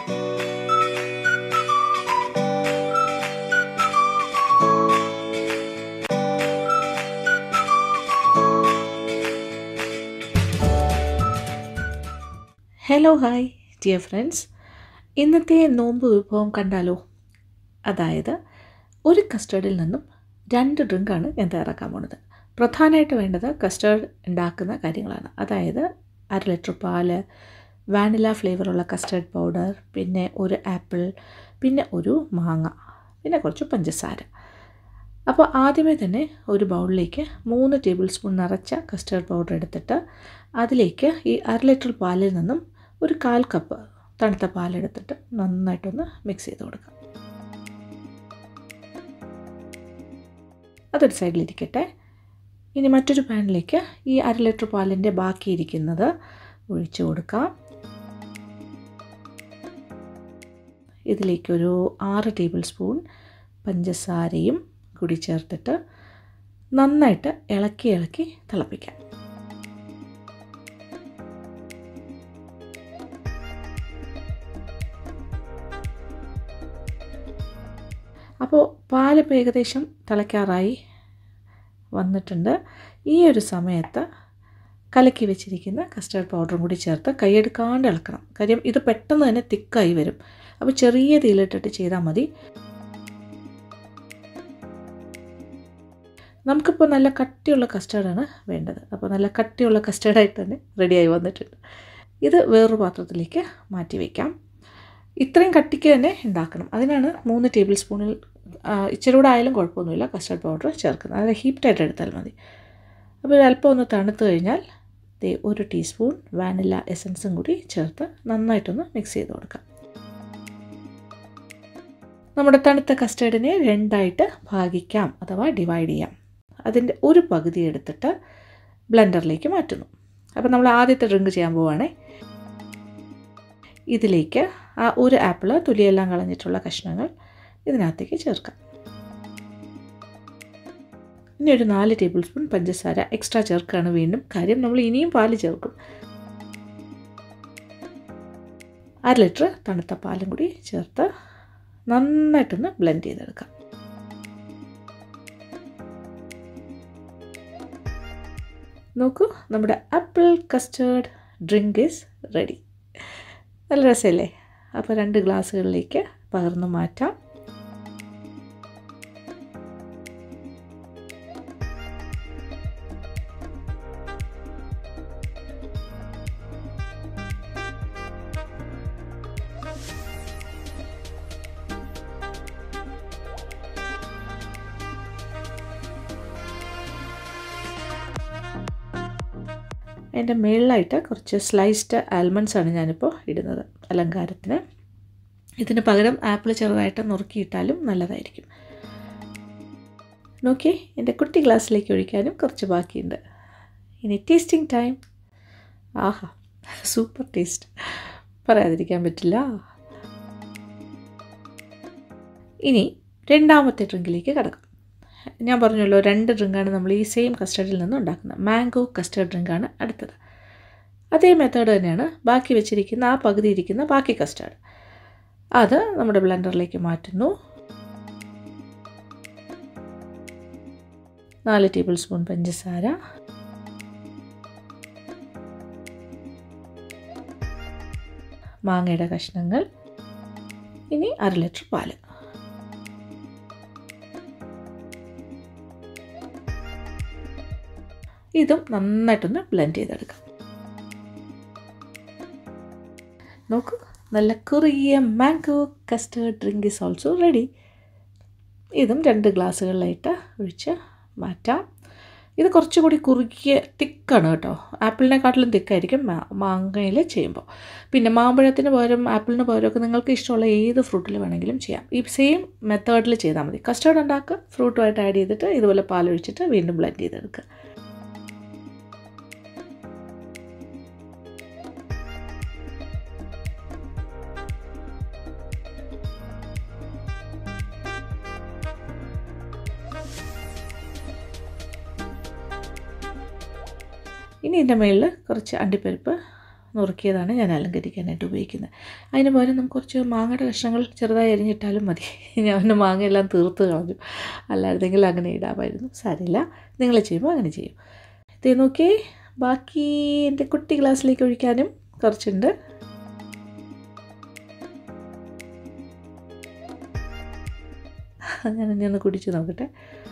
hello hi dear friends ഇന്നത്തെ നോമ്പ് വിഭവം കണ്ടാലോ അതായത് ഒരു കസ്റ്റേർഡിൽ നിന്നും രണ്ട് ഡ്രിങ്കാണ് ഞാൻ തയ്യാറാക്കാൻ പോണത് പ്രധാനമായിട്ട് വേണ്ടത് കസ്റ്റേർഡ് ഉണ്ടാക്കുന്ന കാര്യങ്ങളാണ് അതായത് അര ലിറ്റർ പാല് വാനില ഫ്ലേവറുള്ള കസ്റ്റേർഡ് പൗഡർ പിന്നെ ഒരു ആപ്പിൾ പിന്നെ ഒരു മാങ്ങ പിന്നെ കുറച്ച് പഞ്ചസാര അപ്പോൾ ആദ്യമേ തന്നെ ഒരു ബൗളിലേക്ക് മൂന്ന് ടേബിൾ സ്പൂൺ നിറച്ച കസ്റ്റേർഡ് പൗഡർ എടുത്തിട്ട് അതിലേക്ക് ഈ അര ലിറ്റർ പാലിൽ നിന്നും ഒരു കാൽ കപ്പ് തണുത്ത പാലെടുത്തിട്ട് നന്നായിട്ടൊന്ന് മിക്സ് ചെയ്ത് കൊടുക്കാം അതൊരു സൈഡിലിരിക്കട്ടെ ഇനി മറ്റൊരു പാനിലേക്ക് ഈ അര ലിറ്റർ പാലിൻ്റെ ബാക്കിയിരിക്കുന്നത് ഒഴിച്ചു കൊടുക്കാം ഇതിലേക്കൊരു ആറ് ടേബിൾ സ്പൂൺ പഞ്ചസാരയും കൂടി ചേർത്തിട്ട് നന്നായിട്ട് ഇളക്കി ഇളക്കി തിളപ്പിക്കാം അപ്പോൾ പാലിപ്പോൾ ഏകദേശം തിളയ്ക്കാറായി വന്നിട്ടുണ്ട് ഈ ഒരു സമയത്ത് കലക്കി വെച്ചിരിക്കുന്ന കസ്റ്റേർഡ് പൗഡറും കൂടി ചേർത്ത് കൈയെടുക്കാണ്ട് ഇളക്കണം കാര്യം ഇത് പെട്ടെന്ന് തന്നെ തിക്കായി വരും അപ്പോൾ ചെറിയ തീയിലിട്ടിട്ട് ചെയ്താൽ മതി നമുക്കിപ്പോൾ നല്ല കട്ടിയുള്ള കസ്റ്റേർഡാണ് വേണ്ടത് അപ്പോൾ നല്ല കട്ടിയുള്ള കസ്റ്റേർഡായിട്ട് തന്നെ റെഡിയായി വന്നിട്ടുണ്ട് ഇത് വേറൊരു പാത്രത്തിലേക്ക് മാറ്റി വയ്ക്കാം ഇത്രയും കട്ടിക്ക് തന്നെ ഉണ്ടാക്കണം അതിനാണ് മൂന്ന് ടേബിൾ സ്പൂണിൽ ഇച്ചിരി കൂടെ ആയാലും കുഴപ്പമൊന്നുമില്ല കസ്റ്റർഡ് പൗഡർ ചേർക്കുന്നത് അത് ഹീപ്റ്റായിട്ട് എടുത്താൽ മതി അപ്പോൾ അല്പം ഒന്ന് തണുത്ത് കഴിഞ്ഞാൽ ദേ ഒരു ടീസ്പൂൺ വാനില എസൻസും കൂടി ചേർത്ത് നന്നായിട്ടൊന്ന് മിക്സ് ചെയ്ത് കൊടുക്കാം നമ്മുടെ തണുത്ത കസ്റ്റേർഡിനെ രണ്ടായിട്ട് ഭാഗിക്കാം അഥവാ ഡിവൈഡ് ചെയ്യാം അതിൻ്റെ ഒരു പകുതി എടുത്തിട്ട് ബ്ലെൻഡറിലേക്ക് മാറ്റുന്നു അപ്പോൾ നമ്മൾ ആദ്യത്തെ ഡ്രിങ്ക് ചെയ്യാൻ പോവുകയാണേ ഇതിലേക്ക് ആ ഒരു ആപ്പിൾ തൊലിയെല്ലാം കളഞ്ഞിട്ടുള്ള കഷ്ണങ്ങൾ ഇതിനകത്തേക്ക് ചേർക്കാം ഇനി ഒരു നാല് ടേബിൾ സ്പൂൺ പഞ്ചസാര എക്സ്ട്രാ ചേർക്കുകയാണ് വീണ്ടും കാര്യം നമ്മൾ ഇനിയും പാല് ചേർക്കും അര ലിറ്റർ തണുത്ത പാലും കൂടി ചേർത്ത് നന്നായിട്ടൊന്ന് ബ്ലെൻഡ് ചെയ്തെടുക്കാം നോക്കൂ നമ്മുടെ apple custard drink is ready നല്ല രസമല്ലേ അപ്പോൾ രണ്ട് ഗ്ലാസ്സുകളിലേക്ക് പകർന്നു മാറ്റാം അതിൻ്റെ മുകളിലായിട്ട് കുറച്ച് സ്ലൈസ്ഡ് ആൽമണ്ട്സ് ആണ് ഞാനിപ്പോൾ ഇടുന്നത് അലങ്കാരത്തിന് ഇതിന് പകരം ആപ്പിൾ ചെറുതായിട്ട് നുറുക്കിയിട്ടാലും നല്ലതായിരിക്കും നോക്കിയേ എൻ്റെ കുട്ടി ഗ്ലാസ്സിലേക്ക് ഒഴിക്കാനും കുറച്ച് ബാക്കിയുണ്ട് ഇനി ടേസ്റ്റിംഗ് ടൈം ആഹാ സൂപ്പർ ടേസ്റ്റ് പറയാതിരിക്കാൻ പറ്റില്ല ഇനി രണ്ടാമത്തെ ഡ്രിങ്കിലേക്ക് കിടക്കും ഞാൻ പറഞ്ഞല്ലോ രണ്ട് ഡ്രിങ്കാണ് നമ്മൾ ഈ സെയിം കസ്റ്റർഡിൽ നിന്ന് ഉണ്ടാക്കുന്നത് മാംഗോ കസ്റ്റർഡ് ഡ്രിങ്കാണ് അടുത്തത് അതേ മെത്തേഡ് തന്നെയാണ് ബാക്കി വെച്ചിരിക്കുന്ന ആ പകുതി ഇരിക്കുന്ന ബാക്കി കസ്റ്റർഡ് അത് നമ്മുടെ ബ്ലെൻഡറിലേക്ക് മാറ്റുന്നു നാല് ടേബിൾ സ്പൂൺ പഞ്ചസാര മാങ്ങയുടെ കഷ്ണങ്ങൾ ഇനി അര ലിറ്റർ പാല് ഇതും നന്നായിട്ടൊന്ന് ബ്ലെൻഡ് ചെയ്തെടുക്കാം നോക്കൂ നല്ല കുറിയ mango custard drink is also ready ഇതും രണ്ട് ഗ്ലാസ്സുകളിലായിട്ട് ഒഴിച്ച് മാറ്റാം ഇത് കുറച്ചുകൂടി കുറുകിയ തിക്കാണ് കേട്ടോ ആപ്പിളിനെക്കാട്ടിലും തിക്കായിരിക്കും മാങ്ങയിൽ ചെയ്യുമ്പോൾ പിന്നെ മാമ്പഴത്തിന് പകരം ആപ്പിളിന് പകരമൊക്കെ നിങ്ങൾക്ക് ഇഷ്ടമുള്ള ഏത് ഫ്രൂട്ടിൽ വേണമെങ്കിലും ചെയ്യാം ഈ സെയിം മെത്തേഡിൽ ചെയ്താൽ മതി കസ്റ്റേർഡ് ഉണ്ടാക്കുക ഫ്രൂട്ടുമായിട്ട് ആഡ് ചെയ്തിട്ട് ഇതുപോലെ പാലൊഴിച്ചിട്ട് വീണ്ടും ബ്ലെൻഡ് ചെയ്തെടുക്കുക ഇനി ഇതിൻ്റെ മുകളിൽ കുറച്ച് അണ്ടിപ്പരിപ്പ് നുറുക്കിയതാണ് ഞാൻ അലങ്കരിക്കാനായിട്ട് ഉപയോഗിക്കുന്നത് അതിന് പകരം നമുക്ക് കുറച്ച് മാങ്ങയുടെ കഷ്ണങ്ങൾ ചെറുതായി അരിഞ്ഞിട്ടാലും മതി ഞാൻ മാങ്ങയെല്ലാം തീർത്ത് കളഞ്ഞു അല്ലായിരുന്നെങ്കിൽ അങ്ങനെ ഇടാമായിരുന്നു സാരമില്ല നിങ്ങൾ ചെയ്യുമ്പോൾ അങ്ങനെ ചെയ്യും ഇത് നോക്കിയേ ബാക്കി എൻ്റെ കുട്ടി ഗ്ലാസ്സിലേക്ക് ഒഴിക്കാനും കുറച്ചുണ്ട് ഞാൻ ഇനി ഒന്ന് കുടിച്ച് നോക്കട്ടെ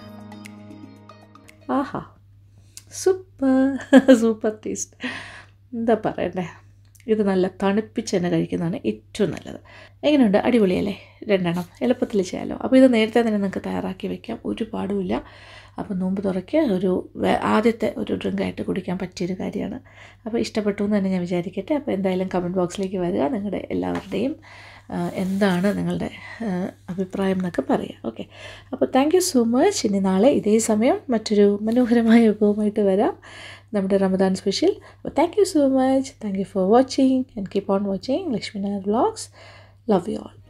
ആഹാ സൂപ്പർ സൂപ്പർ ടേസ്റ്റ് എന്താ പറയണ്ടേ ഇത് നല്ല തണുപ്പിച്ച് തന്നെ കഴിക്കുന്നതാണ് ഏറ്റവും നല്ലത് എങ്ങനെയുണ്ട് അടിപൊളിയല്ലേ രണ്ടെണ്ണം എളുപ്പത്തിൽ ചെയ്യാമല്ലോ അപ്പോൾ ഇത് നേരത്തെ തന്നെ നിങ്ങൾക്ക് തയ്യാറാക്കി വെക്കാം ഒരു പാടുമില്ല അപ്പോൾ നോമ്പ് തുറയ്ക്ക് ഒരു വേ- ആദ്യത്തെ ഒരു ഡ്രിങ്കായിട്ട് കുടിക്കാൻ പറ്റിയൊരു കാര്യമാണ് അപ്പോൾ ഇഷ്ടപ്പെട്ടു എന്ന് തന്നെ ഞാൻ വിചാരിക്കട്ടെ അപ്പോൾ എന്തായാലും കമൻറ്റ് ബോക്സിലേക്ക് വരിക നിങ്ങളുടെ എല്ലാവരുടെയും ആ, എന്താണ് നിങ്ങളുടെ ആ, അഭിപ്രായം എന്നൊക്കെ പറയുക ഓക്കെ അപ്പോൾ താങ്ക് യു സോ മച്ച് ഇനി നാളെ ഇതേ സമയം മറ്റൊരു മനോഹരമായ വിഭവമായിട്ട് വരാം നമ്മുടെ റമദാൻ സ്പെഷ്യൽ അപ്പോൾ thank you so much thank you for watching and keep on watching Lakshmi Nair vlogs love you all